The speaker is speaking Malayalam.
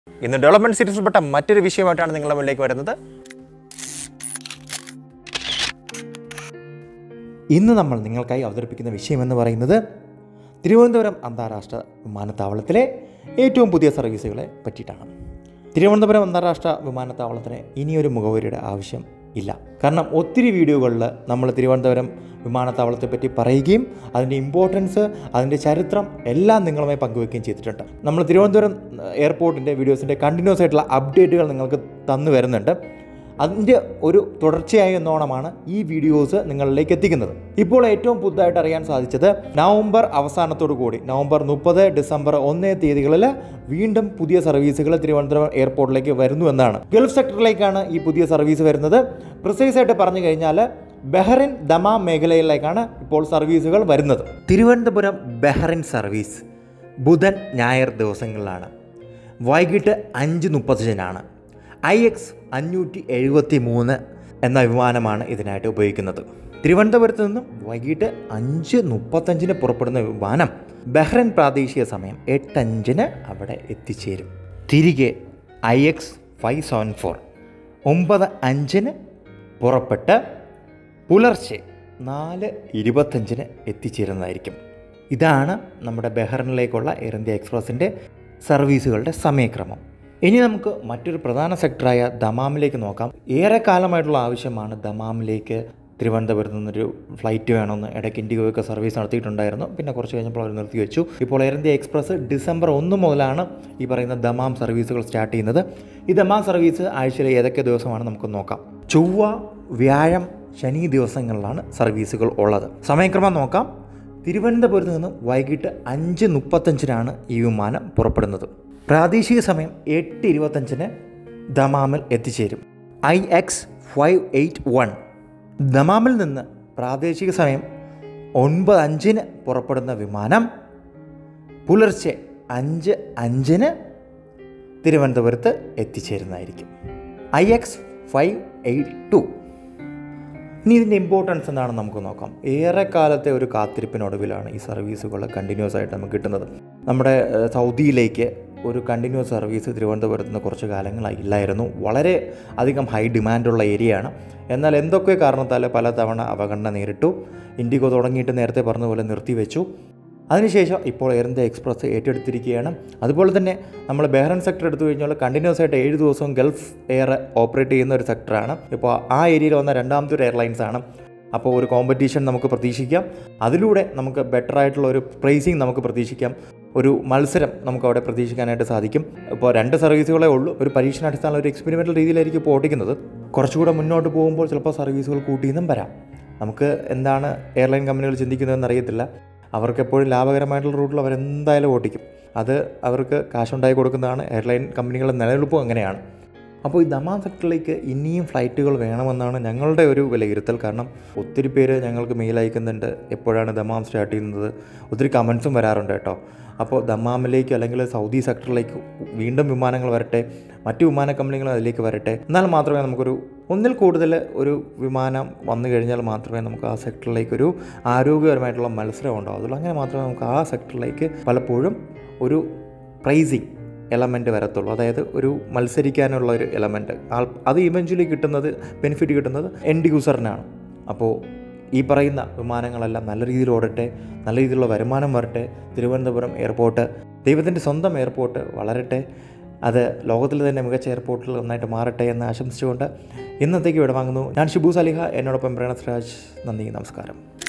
ഇന്ന് ഡെവലപ്മെന്റ് സീരീസിൽപ്പെട്ട മറ്റൊരു വിഷയമായിട്ടാണ് നിങ്ങളുടെ മുന്നിലേക്ക് വരുന്നത് ഇന്ന് നമ്മൾ നിങ്ങൾക്കായി അവതരിപ്പിക്കുന്ന വിഷയമെന്ന് പറയുന്നത് തിരുവനന്തപുരം അന്താരാഷ്ട്ര വിമാനത്താവളത്തിലെ ഏറ്റവും പുതിയ സർവീസുകളെ പറ്റിയിട്ടാണ് തിരുവനന്തപുരം അന്താരാഷ്ട്ര വിമാനത്താവളത്തിന് ഇനിയൊരു മുഖവരിയുടെ ആവശ്യം ഇല്ല കാരണം ഒത്തിരി വീഡിയോകളിൽ നമ്മൾ തിരുവനന്തപുരം വിമാനത്താവളത്തെ പറ്റി പറയുകയും അതിൻ്റെ ഇമ്പോർട്ടൻസ് അതിൻ്റെ ചരിത്രം എല്ലാം നിങ്ങളുമായി പങ്കുവയ്ക്കുകയും ചെയ്തിട്ടുണ്ട് നമ്മൾ തിരുവനന്തപുരം എയർപോർട്ടിൻ്റെ വീഡിയോസിൻ്റെ കണ്ടിന്യൂസ് ആയിട്ടുള്ള അപ്ഡേറ്റുകൾ നിങ്ങൾക്ക് തന്നു വരുന്നുണ്ട് അതിൻ്റെ ഒരു തുടർച്ചയായ എന്നോണമാണ് ഈ വീഡിയോസ് നിങ്ങളിലേക്ക് എത്തിക്കുന്നത് ഇപ്പോൾ ഏറ്റവും പുതുതായിട്ട് അറിയാൻ സാധിച്ചത് നവംബർ അവസാനത്തോടു കൂടി നവംബർ മുപ്പത് ഡിസംബർ ഒന്നേ തീയതികളിൽ വീണ്ടും പുതിയ സർവീസുകൾ തിരുവനന്തപുരം എയർപോർട്ടിലേക്ക് വരുന്നു എന്നാണ് ഗൾഫ് സെക്ടറിലേക്കാണ് ഈ പുതിയ സർവീസ് വരുന്നത് പ്രിസൈസ് ആയിട്ട് പറഞ്ഞു കഴിഞ്ഞാൽ ബഹ്റിൻ ദമാം മേഖലയിലേക്കാണ് ഇപ്പോൾ സർവീസുകൾ വരുന്നത് തിരുവനന്തപുരം ബഹ്റിൻ സർവീസ് ബുധൻ ഞായർ ദിവസങ്ങളിലാണ് വൈകിട്ട് അഞ്ച് മുപ്പത്തഞ്ചിനാണ് ഐ എക്സ് അഞ്ഞൂറ്റി എഴുപത്തി മൂന്ന് എന്ന വിമാനമാണ് ഇതിനായിട്ട് ഉപയോഗിക്കുന്നത് തിരുവനന്തപുരത്ത് നിന്നും വൈകിട്ട് അഞ്ച് മുപ്പത്തഞ്ചിന് പുറപ്പെടുന്ന വിമാനം ബഹ്റൈൻ പ്രാദേശിക സമയം എട്ടഞ്ചിന് അവിടെ എത്തിച്ചേരും തിരികെ I X five seven four ഒമ്പത് അഞ്ചിന് പുറപ്പെട്ട് പുലർച്ചെ നാല് ഇരുപത്തഞ്ചിന് എത്തിച്ചേരുന്നതായിരിക്കും ഇതാണ് നമ്മുടെ ബഹ്റിനിലേക്കുള്ള എയർ ഇന്ത്യ എക്സ്പ്രസിൻ്റെ സർവീസുകളുടെ സമയക്രമം ഇനി നമുക്ക് മറ്റൊരു പ്രധാന സെക്ടറായ ദമാമിലേക്ക് നോക്കാം ഏറെ കാലമായിട്ടുള്ള ആവശ്യമാണ് ദമാമിലേക്ക് തിരുവനന്തപുരത്ത് നിന്നൊരു ഫ്ലൈറ്റ് വേണമെന്ന് ഇടയ്ക്ക് ഇൻഡിഗോയൊക്കെ സർവീസ് നടത്തിയിട്ടുണ്ടായിരുന്നു പിന്നെ കുറച്ച് കഴിഞ്ഞപ്പോൾ അവർ നിർത്തി വെച്ചു ഇപ്പോൾ എയർ ഇന്ത്യ എക്സ്പ്രസ് ഡിസംബർ ഒന്ന് മുതലാണ് ഈ പറയുന്ന ദമാം സർവീസുകൾ സ്റ്റാർട്ട് ചെയ്യുന്നത് ഈ ദമാം സർവീസ് ആഴ്ചയിലെ ഏതൊക്കെ ദിവസമാണ് നമുക്ക് നോക്കാം ചൊവ്വ വ്യാഴം ശനി ദിവസങ്ങളിലാണ് സർവീസുകൾ ഉള്ളത് സമയക്രമം നോക്കാം തിരുവനന്തപുരത്ത് നിന്ന് വൈകിട്ട് അഞ്ച് മുപ്പത്തഞ്ചിനാണ് ഈ വിമാനം പുറപ്പെടുന്നത് പ്രാദേശിക സമയം എട്ട് ഇരുപത്തഞ്ചിന് ദമാമിൽ എത്തിച്ചേരും I X five eight one ദമാമിൽ നിന്ന് പ്രാദേശിക സമയം ഒൻപത് അഞ്ചിന് പുറപ്പെടുന്ന വിമാനം പുലർച്ചെ അഞ്ച് അഞ്ചിന് തിരുവനന്തപുരത്ത് എത്തിച്ചേരുന്നതായിരിക്കും I X five eight two ഇനി ഇതിൻ്റെ ഇമ്പോർട്ടൻസ് എന്താണെന്ന് നമുക്ക് നോക്കാം ഏറെ കാലത്തെ ഒരു കാത്തിരിപ്പിനൊടുവിലാണ് ഈ സർവീസുകൾ കണ്ടിന്യൂസ് ആയിട്ട് നമുക്ക് കിട്ടുന്നത് നമ്മുടെ ഏഹ്, സൗദിയിലേക്ക് ഒരു കണ്ടിന്യൂസ് സർവീസ് തിരുവനന്തപുരത്ത് നിന്ന് കുറച്ച് കാലങ്ങളായി ഇല്ലായിരുന്നു വളരെ അധികം ഹൈ ഡിമാൻഡുള്ള ഏരിയയാണ് എന്നാൽ എന്തൊക്കെ കാരണത്താൽ പലതവണ അവഗണന നേരിട്ടു ഇൻഡിഗോ തുടങ്ങിയിട്ട് നേരത്തെ പറഞ്ഞതുപോലെ നിർത്തിവെച്ചു അതിനുശേഷം ഇപ്പോൾ എയർ ഇന്ത്യ എക്സ്പ്രസ് ഏറ്റെടുത്തിരിക്കുകയാണ് അതുപോലെ തന്നെ നമ്മൾ ബഹ്റൻ സെക്ടർ എടുത്തു കഴിഞ്ഞാൽ കണ്ടിന്യൂസ് ആയിട്ട് ഏഴ് ദിവസവും ഗൾഫ് എയർ ഓപ്പറേറ്റ് ചെയ്യുന്ന ഒരു സെക്ടറാണ് ഇപ്പോൾ ആ ഏരിയയിൽ വന്ന രണ്ടാമത്തെ ഒരു എയർലൈൻസ് ആണ് അപ്പോൾ ഒരു കോമ്പറ്റീഷൻ നമുക്ക് പ്രതീക്ഷിക്കാം അതിലൂടെ നമുക്ക് ബെറ്റർ ആയിട്ടുള്ള ഒരു പ്രൈസിങ് നമുക്ക് പ്രതീക്ഷിക്കാം ഒരു മത്സരം നമുക്ക് അവിടെ പ്രതീക്ഷിക്കാനായിട്ട് സാധിക്കും ഇപ്പോൾ രണ്ട് സർവീസുകളേ ഉള്ളൂ ഒരു പരീക്ഷണാടിസ്ഥാന ഒരു എക്സ്പെരിമെൻ്റൽ രീതിയിലായിരിക്കും ഇപ്പോൾ ഓടിക്കുന്നത് കുറച്ചുകൂടെ മുന്നോട്ട് പോകുമ്പോൾ ചിലപ്പോൾ സർവീസുകൾ കൂട്ടിയെന്നും വരാം നമുക്ക് എന്താണ് എയർലൈൻ കമ്പനികൾ ചിന്തിക്കുന്നതെന്ന് അറിയത്തില്ല അവർക്ക് എപ്പോഴും ലാഭകരമായിട്ടുള്ള റൂട്ടിൽ അവരെന്തായാലും ഓടിക്കും അത് അവർക്ക് കാശുണ്ടാക്കി കൊടുക്കുന്നതാണ് എയർലൈൻ കമ്പനികളുടെ നിലനിൽപ്പും അങ്ങനെയാണ് അപ്പോൾ ഈ ദമാം സെക്ടറിലേക്ക് ഇനിയും ഫ്ലൈറ്റുകൾ വേണമെന്നാണ് ഞങ്ങളുടെ ഒരു വിലയിരുത്തൽ കാരണം ഒത്തിരി പേര് ഞങ്ങൾക്ക് മെയിൽ അയക്കുന്നുണ്ട് എപ്പോഴാണ് ദമാം സ്റ്റാർട്ട് ചെയ്യുന്നത് ഒത്തിരി കമൻസും വരാറുണ്ട് കേട്ടോ അപ്പോൾ ദമാമിലേക്ക് അല്ലെങ്കിൽ സൗദി സെക്ടറിലേക്ക് വീണ്ടും വിമാനങ്ങൾ വരട്ടെ മറ്റു വിമാന കമ്പനികൾ അതിലേക്ക് വരട്ടെ എന്നാൽ മാത്രമേ നമുക്കൊരു ഒന്നിൽ കൂടുതൽ ഒരു വിമാനം വന്നു കഴിഞ്ഞാൽ മാത്രമേ നമുക്ക് ആ സെക്ടറിലേക്ക് ഒരു ആരോഗ്യപരമായിട്ടുള്ള മത്സരം ഉണ്ടാവുള്ളൂ അങ്ങനെ മാത്രമേ നമുക്ക് ആ സെക്ടറിലേക്ക് പലപ്പോഴും ഒരു പ്രൈസിങ് എലമെൻറ്റ് വരത്തുള്ളൂ അതായത് ഒരു മത്സരിക്കാനുള്ള ഒരു എലമെൻറ്റ് ആൾ അത് ഇവഞ്ച്വലി കിട്ടുന്നത് ബെനിഫിറ്റ് കിട്ടുന്നത് എൻഡ് യൂസറിനാണ് അപ്പോൾ ഈ പറയുന്ന വിമാനങ്ങളെല്ലാം നല്ല രീതിയിൽ ഓടട്ടെ നല്ല രീതിയിലുള്ള വരുമാനം വരട്ടെ തിരുവനന്തപുരം എയർപോർട്ട് ദൈവത്തിൻ്റെ സ്വന്തം എയർപോർട്ട് വളരട്ടെ അത് ലോകത്തിലെ തന്നെ മികച്ച എയർപോർട്ടിൽ ഒന്നായിട്ട് മാറട്ടെ എന്ന് ആശംസിച്ചുകൊണ്ട് ഇന്നത്തേക്ക് വിടവാങ്ങുന്നു ഞാൻ ഷിബു സലിഹ എന്നോടൊപ്പം പ്രണസ് രാജ് നന്ദി നമസ്കാരം